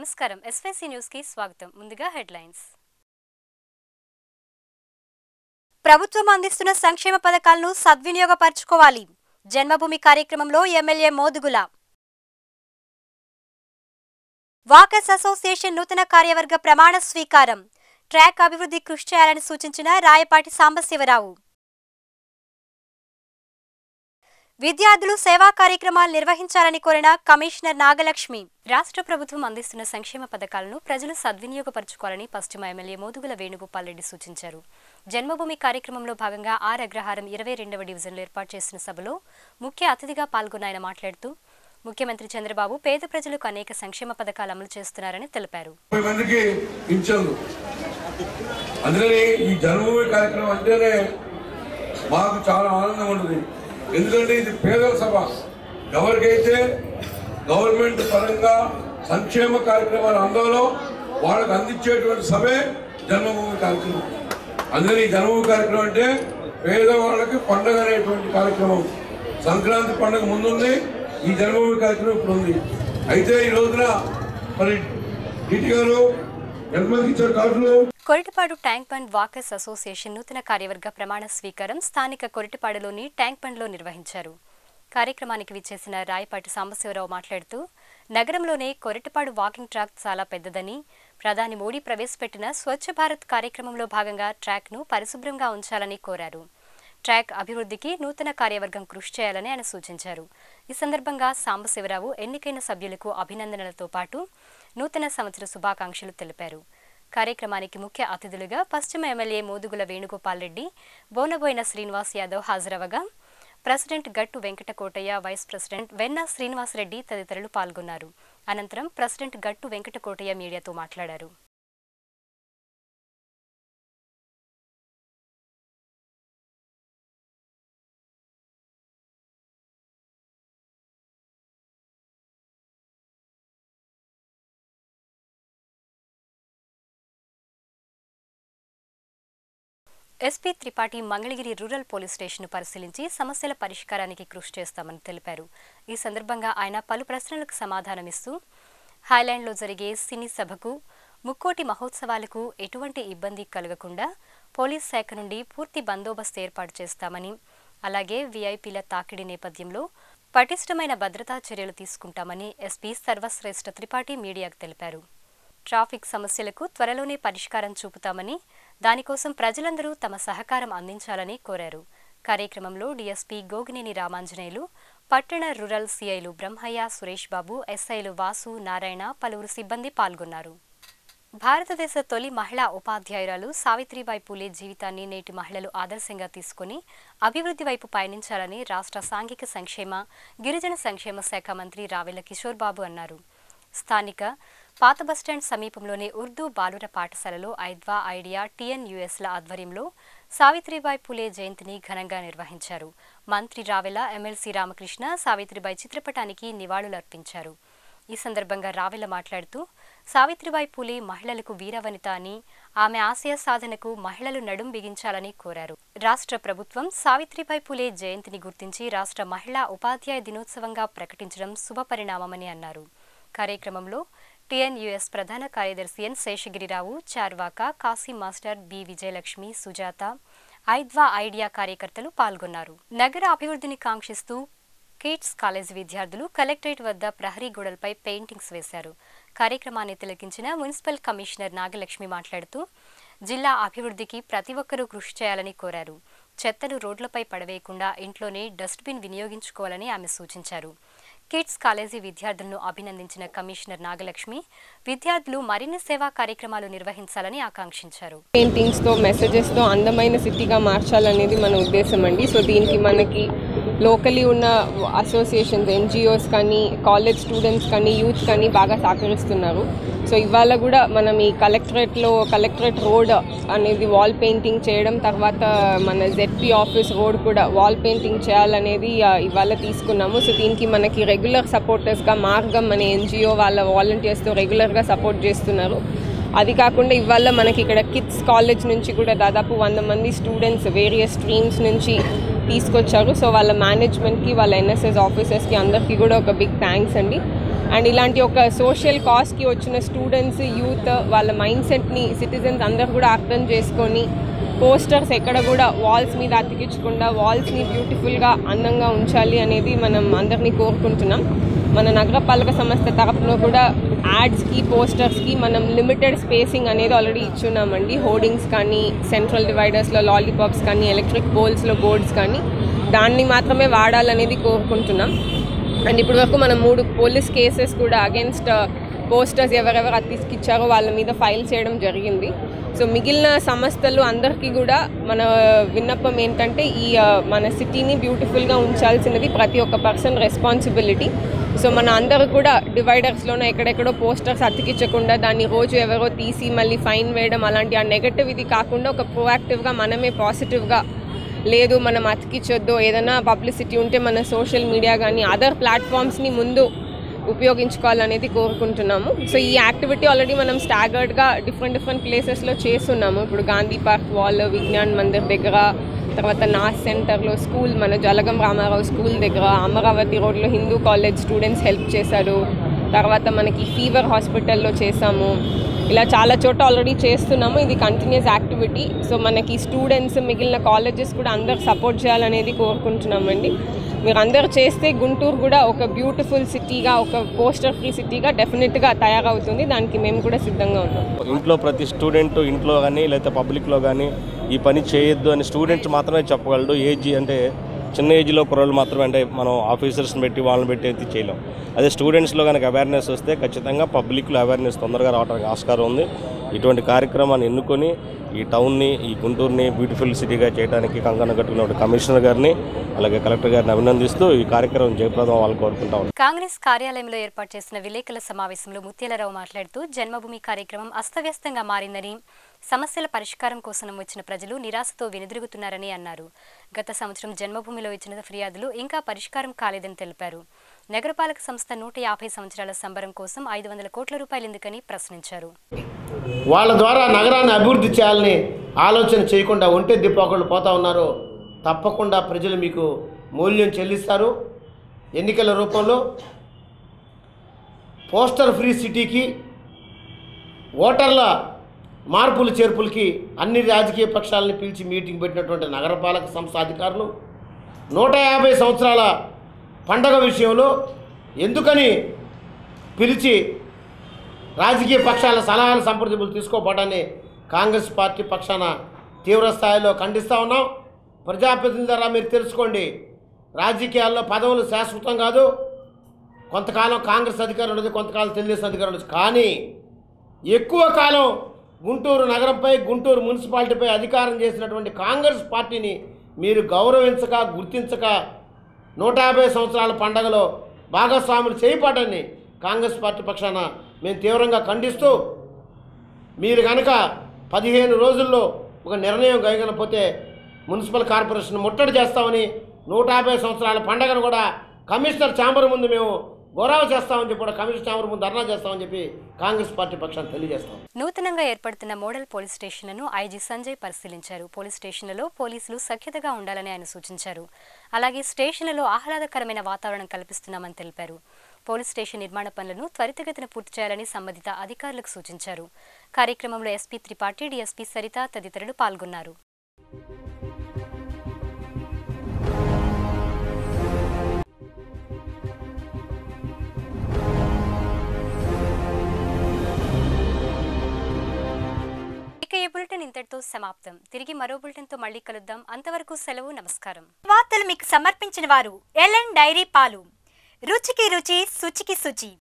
నమస్కారం SYC news కి స్వాగతం ముందుగా హెడ్లైన్స్ ప్రభుత్వం అందిస్తున్న సంక్షేమ పథకాలను సద్వినియోగపరచుకోవాలి జన్మభూమి కార్యక్రమంలో ఎమ్మెల్యే మోదుగుల వాకర్స్ అసోసియేషన్ నూతన కార్యవర్గ ప్రమాణ స్వీకారం ట్రాక్ అభివృద్ధి కృషి చేయాలని సూచించిన రాయపాటి సాంబశివరావు విద్యార్థులు సేవా కార్యక్రమాలు నిర్వహించాలని కోరిన కమిషనర్ నాగలక్ష్మి రాష్ట్ర ప్రభుత్వం అందిస్తున్న సంక్షేమ పథకాలను ప్రజలు సద్వినియోగపరచుకోవాలని పశ్చిమ ఎమ్మెల్యే మోదుగుల వేణుగోపాల్ రెడ్డి సూచించారు జన్మభూమి కార్యక్రమంలో భాగంగా ఆర్ అగ్రహారం ఇరవై రెండవ డివిజన్లో ఏర్పాటు చేసిన సభలో ముఖ్య అతిథిగా పాల్గొన్న ఆయన మాట్లాడుతూ ముఖ్యమంత్రి చంద్రబాబు పేద ప్రజలకు అనేక సంక్షేమ పథకాలు అమలు చేస్తున్నారని తెలిపారు ముప్పై మందికి పింఛన్లు అందుకని ఈ జన్మభూమి కార్యక్రమం అంటేనే మాకు చాలా ఆనందం ఉంటుంది ఎందుకంటే ఇది పేదల సభ ఎవరికైతే గవర్నమెంట్ పరంగా సంక్షేమ కార్యక్రమాలు అందాలో వాళ్ళకు అందించేటువంటి సభే జన్మభూమి కార్యక్రమం అందుకని ఈ జన్మభూమి కార్యక్రమం అంటే పేదవాళ్ళకి పండగ అనేటువంటి కార్యక్రమం సంక్రాంతి పండుగ ముందుంది ఈ జన్మభూమి కార్యక్రమం ఇప్పుడు ఉంది అయితే ఈ రోజున మరి డిటి గారు ఎంతమందికి ఇచ్చారు కార్డులు Koritipadu tank bund walkers association నూతన కార్యవర్గ ప్రమాణ స్వీకారం స్థానిక కొరిటిపాడులోని ట్యాంక్ బండ్లో నిర్వహించారు కార్యక్రమానికి విచ్చేసిన రాయపాటి సాంబశివరావు మాట్లాడుతూ నగరంలోనే కొరిటిపాడు వాకింగ్ ట్రాక్ చాలా పెద్దదని ప్రధాని మోడీ ప్రవేశపెట్టిన స్వచ్ఛ భారత్ కార్యక్రమంలో భాగంగా ట్రాక్ను పరిశుభ్రంగా ఉంచాలని కోరారు ట్రాక్ అభివృద్ధికి నూతన కార్యవర్గం కృషి చేయాలని ఆయన సూచించారు ఈ సందర్భంగా సాంబశివరావు ఎన్నికైన సభ్యులకు అభినందనలతో పాటు నూతన సంవత్సర శుభాకాంక్షలు తెలిపారు కార్యక్రమానికి ముఖ్య అతిథులుగా పశ్చిమ ఎమ్మెల్యే మోదుగుల వేణుగోపాల్ రెడ్డి బోనబోయిన శ్రీనివాస్ యాదవ్ హాజరవగా president Gattu Venkatakotaiah vice president వెన్న శ్రీనివాసరెడ్డి తదితరులు పాల్గొన్నారు అనంతరం ప్రెసిడెంట్ గట్టు వెంకటకోటయ్య మీడియాతో మాట్లాడారు SP Tripathi Mangalagiri rural police station పరిశీలించి సమస్యల పరిష్కారానికి కృషి చేస్తామని తెలిపారు ఈ సందర్భంగా ఆయన పలు ప్రశ్నలకు సమాధానమిస్తూ హైలాండ్లో జరిగే సినీ సభకు ముక్కోటి మహోత్సవాలకు ఎటువంటి ఇబ్బంది కలగకుండా పోలీస్ శాఖ నుండి పూర్తి బందోబస్తు ఏర్పాటు చేస్తామని అలాగే వీఐపీల తాకిడి నేపథ్యంలో పటిష్టమైన భద్రతా చర్యలు తీసుకుంటామని ఎస్పీ సర్వశ్రేష్ఠ త్రిపాఠి మీడియాకు తెలిపారు ట్రాఫిక్ సమస్యలకు త్వరలోనే పరిష్కారం చూపుతామని దానికోసం ప్రజలందరూ తమ సహకారం అందించాలని కోరారు కార్యక్రమంలో డీఎస్పీ గోగినేని రామాంజనేయులు పట్టణ రూరల్ సిఐలు బ్రహ్మయ్య సురేష్ బాబు ఎస్ఐలు వాసు నారాయణ పలువురు సిబ్బంది పాల్గొన్నారు భారతదేశ తొలి మహిళా ఉపాధ్యాయురాలు సావిత్రిబాయి పూలే జీవితాన్ని నేటి మహిళలు ఆదర్శంగా తీసుకుని అభివృద్ధి వైపు పయనించాలని రాష్ట్ర సాంఘిక సంక్షేమ గిరిజన సంక్షేమ శాఖ మంత్రి రావెల కిషోర్ బాబు అన్నారు స్థానిక పాత బస్టాండ్ సమీపంలోని ఉర్దూ బాలుర పాఠశాలలో ఐద్వా ఐడియా టీఎన్యుఎస్ల ఆధ్వర్యంలో సావిత్రిబాయి పులే జయంతిని ఘనంగా నిర్వహించారు మంత్రి రావెల ఎమ్మెల్సీ రామకృష్ణ సావిత్రిబాయి చిత్రపటానికి నివాళులర్పించారు ఈ సందర్భంగా రావెల మాట్లాడుతూ సావిత్రిబాయి పూలే మహిళలకు వీరవనిత అని ఆమె ఆశయ సాధనకు మహిళలు నడుం బిగించాలని కోరారు రాష్ట్ర ప్రభుత్వం సావిత్రిబాయి పూలే జయంతిని గుర్తించి రాష్ట్ర మహిళా ఉపాధ్యాయ దినోత్సవంగా ప్రకటించడం శుభపరిణామమని అన్నారు కార్యక్రమంలో టీఎన్యుఎస్ ప్రధాన కార్యదర్శి N Seshagirirao Charvaka Kasi master B Vijayalakshmi Sujatha ఐద్వా ఐడియా కార్యకర్తలు పాల్గొన్నారు నగర అభివృద్ధిని కాంక్షిస్తూ కిడ్స్ కాలేజ్ విద్యార్థులు కలెక్టరేట్ వద్ద ప్రహరీ గోడలపై పెయింటింగ్స్ వేశారు కార్యక్రమాన్ని తిలకించిన మున్సిపల్ కమిషనర్ నాగలక్ష్మి మాట్లాడుతూ జిల్లా అభివృద్ధికి ప్రతి ఒక్కరూ కృషి చేయాలని కోరారు చెత్తను రోడ్లపై పడవేయకుండా ఇంట్లోనే డస్ట్బిన్ వినియోగించుకోవాలని ఆమె సూచించారు కిడ్స్ కాలేజీ విద్యార్థులను అభినందించిన కమిషనర్ నాగలక్ష్మి విద్యార్థులు మరిన్ని సేవా కార్యక్రమాలు నిర్వహించాలని ఆకాంక్షించారు పెయింటింగ్స్తో మెసేజెస్తో అందమైన సిటీగా మార్చాలనేది మన ఉద్దేశం అండి సో దీనికి మనకి లోకలీ ఉన్న అసోసియేషన్స్ ఎన్జిఓస్ కానీ కాలేజ్ స్టూడెంట్స్ కానీ యూత్ కానీ బాగా సహకరిస్తున్నారు సో ఇవాళ కూడా మనం ఈ కలెక్టరేట్లో కలెక్టరేట్ రోడ్ అనేది వాల్ పెయింటింగ్ చేయడం తర్వాత మన జెడ్పీ ఆఫీస్ రోడ్ కూడా వాల్ పెయింటింగ్ చేయాలనేది ఆ, ఇవాళ తీసుకున్నాము సో దీనికి మనకి రెగ్యులర్ సపోర్టర్స్గా మార్గం అనే ఎన్జిఓ వాళ్ళ వాలంటీర్స్తో రెగ్యులర్గా సపోర్ట్ చేస్తున్నారు అది కాకుండా ఇవాళ మనకి ఇక్కడ కిడ్స్ కాలేజ్ నుంచి కూడా దాదాపు వంద మంది స్టూడెంట్స్ వేరియస్ స్ట్రీమ్స్ నుంచి తీసుకొచ్చారు సో వాళ్ళ మేనేజ్మెంట్కి వాళ్ళ ఎన్ఎస్ఎస్ ఆఫీసర్స్కి అందరికీ కూడా ఒక బిగ్ థ్యాంక్స్ అండి అండ్ ఇలాంటి ఒక సోషల్ కాస్కి వచ్చిన స్టూడెంట్స్ యూత్ వాళ్ళ మైండ్ సెట్ని సిటిజన్స్ అందరూ కూడా అర్థం చేసుకొని పోస్టర్స్ ఎక్కడ కూడా వాల్స్ మీద అతికించకుండా వాల్స్ని బ్యూటిఫుల్గా అందంగా ఉంచాలి అనేది మనం అందరినీ కోరుకుంటున్నాం మన నగరపాలక సంస్థ తరపున కూడా యాడ్స్కి పోస్టర్స్కి మనం లిమిటెడ్ స్పేసింగ్ అనేది ఆల్రెడీ ఇచ్చున్నామండి హోర్డింగ్స్ కానీ సెంట్రల్ డివైడర్స్లో లాలీపాప్స్ కానీ ఎలక్ట్రిక్ పోల్స్లో బోర్డ్స్ కానీ దాన్ని మాత్రమే వాడాలనేది కోరుకుంటున్నాం అండ్ ఇప్పటి వరకు మనం మూడు పోలీస్ కేసెస్ కూడా అగేన్స్ట్ పోస్టర్స్ ఎవరెవరు అతికిచ్చారో వాళ్ళ మీద ఫైల్ చేయడం జరిగింది సో మిగిలిన సంస్థలు అందరికీ కూడా మన విన్నపం ఏంటంటే ఈ ఆ, మన సిటీని బ్యూటిఫుల్గా ఉంచాల్సినది ప్రతి ఒక్క పర్సన్ రెస్పాన్సిబిలిటీ సో మన అందరూ కూడా డివైడర్స్లోనో ఎక్కడెక్కడో పోస్టర్స్ అతికించకుండా దాన్ని రోజు ఎవరో తీసి మళ్ళీ ఫైన్ వేయడం అలాంటి ఆ నెగటివ్ ఇది కాకుండా ఒక ప్రోయాక్టివ్గా మనమే పాజిటివ్గా లేదు మనం అతికించొద్దు ఏదైనా పబ్లిసిటీ ఉంటే మన సోషల్ మీడియా కానీ అదర్ ప్లాట్ఫామ్స్ని ముందు ఉపయోగించుకోవాలనేది కోరుకుంటున్నాము సో ఈ యాక్టివిటీ ఆల్రెడీ మనం స్టాగర్డ్గా డిఫరెంట్ డిఫరెంట్ ప్లేసెస్లో చేస్తున్నాము ఇప్పుడు గాంధీ పార్క్ వాల్ విజ్ఞాన్ మందిర్ దగ్గర తర్వాత నాస్ సెంటర్లో స్కూల్ మన జలగం రామారావు స్కూల్ దగ్గర అమరావతి రోడ్లో హిందూ కాలేజ్ స్టూడెంట్స్ హెల్ప్ చేశారు తర్వాత మనకి ఫీవర్ హాస్పిటల్లో చేసాము ఇలా చాలా చోట ఆల్రెడీ చేస్తున్నాము ఇది కంటిన్యూస్ యాక్టివిటీ సో మనకి స్టూడెంట్స్ మిగిలిన కాలేజెస్ కూడా అందరు సపోర్ట్ చేయాలనేది కోరుకుంటున్నామండి మీరు అందరు చేస్తే గుంటూరు కూడా ఒక బ్యూటిఫుల్ సిటీగా ఒక పోస్టర్ ఫ్రీ సిటీగా డెఫినెట్గా తయారవుతుంది దానికి మేము కూడా సిద్ధంగా ఉన్నాం ఇంట్లో ప్రతి స్టూడెంట్ ఇంట్లో కానీ లేకపోతే పబ్లిక్లో కానీ ఈ పని చేయొద్దు అని స్టూడెంట్స్ మాత్రమే చెప్పగలడు ఏజ్ అంటే చిన్న ఏజ్లో కుర్రోళ్ళు మాత్రమే అంటే మనం ఆఫీసర్స్ని పెట్టి వాళ్ళని పెట్టి అయితే చేయలేం అదే స్టూడెంట్స్లో కనుక అవేర్నెస్ వస్తే ఖచ్చితంగా పబ్లిక్లో అవేర్నెస్ తొందరగా రావడానికి ఆస్కారం ఉంది ఇటువంటి కార్యక్రమాన్ని ఎన్నుకొని ఈ టౌన్ని ఈ గుంటూరుని బ్యూటిఫుల్ సిటీగా చేయడానికి కంకణ కట్టుకున్న కమిషనర్ గారిని అలాగే కలెక్టర్ గారిని అభినందిస్తూ ఈ కార్యక్రమం జయప్రదం వాళ్ళు కోరుకుంటా ఉన్నాం. కాంగ్రెస్ కార్యాలయంలో ఏర్పాటు చేసిన విలేకరుల సమావేశంలో ముత్యాలరావు మాట్లాడుతూ జన్మభూమి కార్యక్రమం అస్తవ్యస్తంగా మారిందని సమస్యల పరిష్కారం కోసం వచ్చిన ప్రజలు నిరాశతో వెనుదిరుగుతున్నారని అన్నారు గత సంవత్సరం జన్మభూమిలో ఇచ్చిన ఫిర్యాదులు ఇంకా పరిష్కారం కాలేదని తెలిపారు నగరపాలక సంస్థ నూట యాభై సంవత్సరాల సంబరం కోసం ఐదు వందల కోట్ల రూపాయలు ఎందుకని ప్రశ్నించారు వాళ్ళ ద్వారా నగరాన్ని అభివృద్ధి చేయాలని ఆలోచన చేయకుండా ఒంటె దిప్పాకుళ్ళు పోతా ఉన్నారు తప్పకుండా ప్రజలు మీకు మూల్యం చెల్లిస్తారు ఎన్నికల రూపంలో పోస్టర్ ఫ్రీ సిటీకి ఓటర్ల మార్పులు చేర్పులకి అన్ని రాజకీయ పక్షాలని పిలిచి మీటింగ్ పెట్టినటువంటి నగరపాలక సంస్థ అధికారులు నూట యాభై సంవత్సరాల పండగ విషయంలో ఎందుకని పిలిచి రాజకీయ పక్షాల సలహాలు సంప్రదింపులు తీసుకోపోవడాన్ని కాంగ్రెస్ పార్టీ పక్షాన తీవ్ర స్థాయిలో ఖండిస్తూ ఉన్నాం ప్రజాప్రతినిధుల ద్వారా మీరు తెలుసుకోండి రాజకీయాల్లో పదవులు శాశ్వతం కాదు కొంతకాలం కాంగ్రెస్ అధికారం ఉండదు కొంతకాలం తెలుగుదేశం అధికారం ఉండదు కానీ ఎక్కువ కాలం గుంటూరు నగరంపై గుంటూరు మున్సిపాలిటీపై అధికారం చేసినటువంటి కాంగ్రెస్ పార్టీని మీరు గౌరవించక గుర్తించక నూట యాభై సంవత్సరాల పండగలో భాగస్వాములు చేయబడని కాంగ్రెస్ పార్టీ పక్షాన మేము తీవ్రంగా ఖండిస్తూ మీరు కనుక పదిహేను రోజుల్లో ఒక నిర్ణయం గైగనపోతే మున్సిపల్ కార్పొరేషన్ ముట్టడి చేస్తామని నూట యాభై సంవత్సరాల పండగను కూడా కమిషనర్ ఛాంబర్ ముందు మేము గౌరవ చేస్తామని చెప్పి కూడా కమిషనర్ ఛాంబర్ ముందు ధర్నా చేస్తామని చెప్పి కాంగ్రెస్ పార్టీ పక్షాన్ని తెలియజేస్తాం నూతనంగా ఏర్పడుతున్న మోడల్ పోలీస్ స్టేషన్లను ఐజీ సంజయ్ పరిశీలించారు పోలీస్ స్టేషన్లలో పోలీసులు సఖ్యతగా ఉండాలని ఆయన సూచించారు అలాగే స్టేషన్లలో ఆహ్లాదకరమైన వాతావరణం కల్పిస్తున్నామని తెలిపారు పోలీస్ స్టేషన్ నిర్మాణ పనులను త్వరితగతిన పూర్తి చేయాలని సంబంధిత అధికారులకు సూచించారు కార్యక్రమంలో ఎస్పీ త్రిపాఠి డీఎస్పీ సరిత తదితరులు పాల్గొన్నారు ఇక ఈ బులెటిన్ ఇంతటితో సమాప్తం తిరిగి మరో బులెటిన్తో మళ్ళీ కలుద్దాం అంతవరకు సెలవు నమస్కారం వార్తలు మీకు సమర్పించిన వారు ఎల్ఎన్ డైరీ పాలు రుచికి రుచి శుచికి శుచి